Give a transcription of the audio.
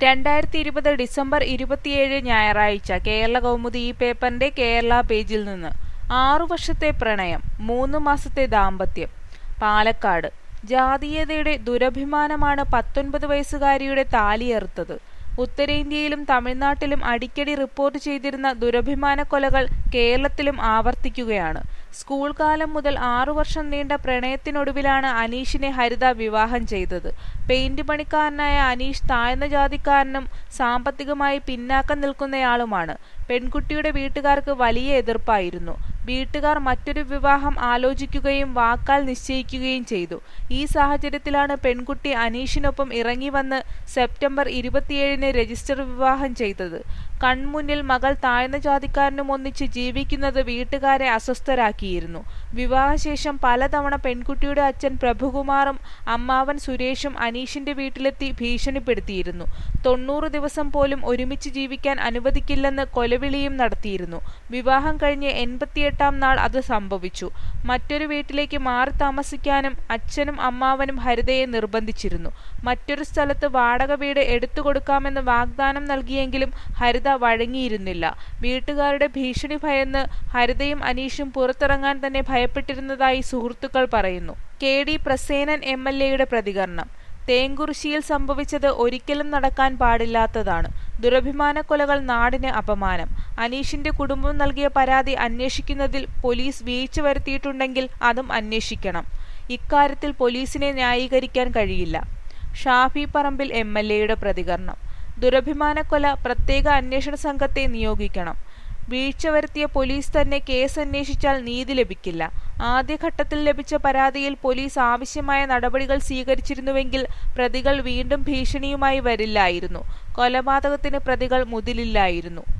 രണ്ടായിരത്തി ഇരുപത് ഡിസംബർ ഇരുപത്തിയേഴ് ഞായറാഴ്ച കേരള കൗമുദി ഈ പേപ്പറിന്റെ കേരള പേജിൽ നിന്ന് ആറു വർഷത്തെ പ്രണയം മൂന്ന് മാസത്തെ ദാമ്പത്യം പാലക്കാട് ജാതീയതയുടെ ദുരഭിമാനമാണ് പത്തൊൻപത് വയസ്സുകാരിയുടെ താലിയറുത്തത് ഉത്തരേന്ത്യയിലും തമിഴ്നാട്ടിലും അടിക്കടി റിപ്പോർട്ട് ചെയ്തിരുന്ന ദുരഭിമാന കൊലകൾ കേരളത്തിലും ആവർത്തിക്കുകയാണ് സ്കൂൾ കാലം മുതൽ ആറു വർഷം നീണ്ട പ്രണയത്തിനൊടുവിലാണ് അനീഷിനെ ഹരിത വിവാഹം ചെയ്തത് പെയിന്റ് പണിക്കാരനായ അനീഷ് താഴ്ന്ന ജാതിക്കാരനും സാമ്പത്തികമായി പിന്നാക്കം നിൽക്കുന്നയാളുമാണ് പെൺകുട്ടിയുടെ വീട്ടുകാർക്ക് വലിയ എതിർപ്പായിരുന്നു വീട്ടുകാർ മറ്റൊരു വിവാഹം ആലോചിക്കുകയും വാക്കാൽ നിശ്ചയിക്കുകയും ചെയ്തു ഈ സാഹചര്യത്തിലാണ് പെൺകുട്ടി അനീഷിനൊപ്പം ഇറങ്ങി വന്ന് സെപ്റ്റംബർ ഇരുപത്തിയേഴിന് രജിസ്റ്റർ വിവാഹം ചെയ്തത് കൺമുന്നിൽ മകൾ താഴ്ന്ന ജാതിക്കാരനും ഒന്നിച്ച് ജീവിക്കുന്നത് വീട്ടുകാരെ അസ്വസ്ഥരാക്കിയിരുന്നു വിവാഹശേഷം പലതവണ പെൺകുട്ടിയുടെ അച്ഛൻ പ്രഭുകുമാറും അമ്മാവൻ സുരേഷും അനീഷിന്റെ വീട്ടിലെത്തി ഭീഷണിപ്പെടുത്തിയിരുന്നു തൊണ്ണൂറ് ദിവസം പോലും ഒരുമിച്ച് ജീവിക്കാൻ അനുവദിക്കില്ലെന്ന് കൊലവിളിയും നടത്തിയിരുന്നു വിവാഹം കഴിഞ്ഞ് എൺപത്തിയെട്ടാം നാൾ അത് സംഭവിച്ചു മറ്റൊരു വീട്ടിലേക്ക് മാറി താമസിക്കാനും അച്ഛനും അമ്മാവനും ഹരിതയെ നിർബന്ധിച്ചിരുന്നു മറ്റൊരു സ്ഥലത്ത് വാടക വീട് എടുത്തുകൊടുക്കാമെന്ന് വാഗ്ദാനം നൽകിയെങ്കിലും ഹരിത വഴങ്ങിയിരുന്നില്ല വീട്ടുകാരുടെ ഭീഷണി ഭയന്ന് ഹരിതയും അനീഷും പുറത്തിറങ്ങാൻ തന്നെ ഭയപ്പെട്ടിരുന്നതായി സുഹൃത്തുക്കൾ പറയുന്നു K D Prasenan M L എയുടെ പ്രതികരണം തേങ്കുറിശ്ശിയിൽ സംഭവിച്ചത് ഒരിക്കലും നടക്കാൻ പാടില്ലാത്തതാണ് ദുരഭിമാന കൊലകൾ നാടിന് അപമാനം അനീഷിന്റെ കുടുംബം നൽകിയ പരാതി അന്വേഷിക്കുന്നതിൽ പോലീസ് വീഴ്ച വരുത്തിയിട്ടുണ്ടെങ്കിൽ അതും അന്വേഷിക്കണം ഇക്കാര്യത്തിൽ പോലീസിനെ ന്യായീകരിക്കാൻ കഴിയില്ല ഷാഫി പറമ്പിൽ എം എൽ എയുടെ പ്രതികരണം ദുരഭിമാനക്കൊല പ്രത്യേക അന്വേഷണ സംഘത്തെ നിയോഗിക്കണം വീഴ്ച വരുത്തിയ പോലീസ് തന്നെ കേസ് അന്വേഷിച്ചാൽ നീതി ലഭിക്കില്ല ആദ്യഘട്ടത്തിൽ ലഭിച്ച പരാതിയിൽ പോലീസ് ആവശ്യമായ നടപടികൾ സ്വീകരിച്ചിരുന്നുവെങ്കിൽ പ്രതികൾ വീണ്ടും ഭീഷണിയുമായി വരില്ലായിരുന്നു കൊലപാതകത്തിന് പ്രതികൾ മുതിലില്ലായിരുന്നു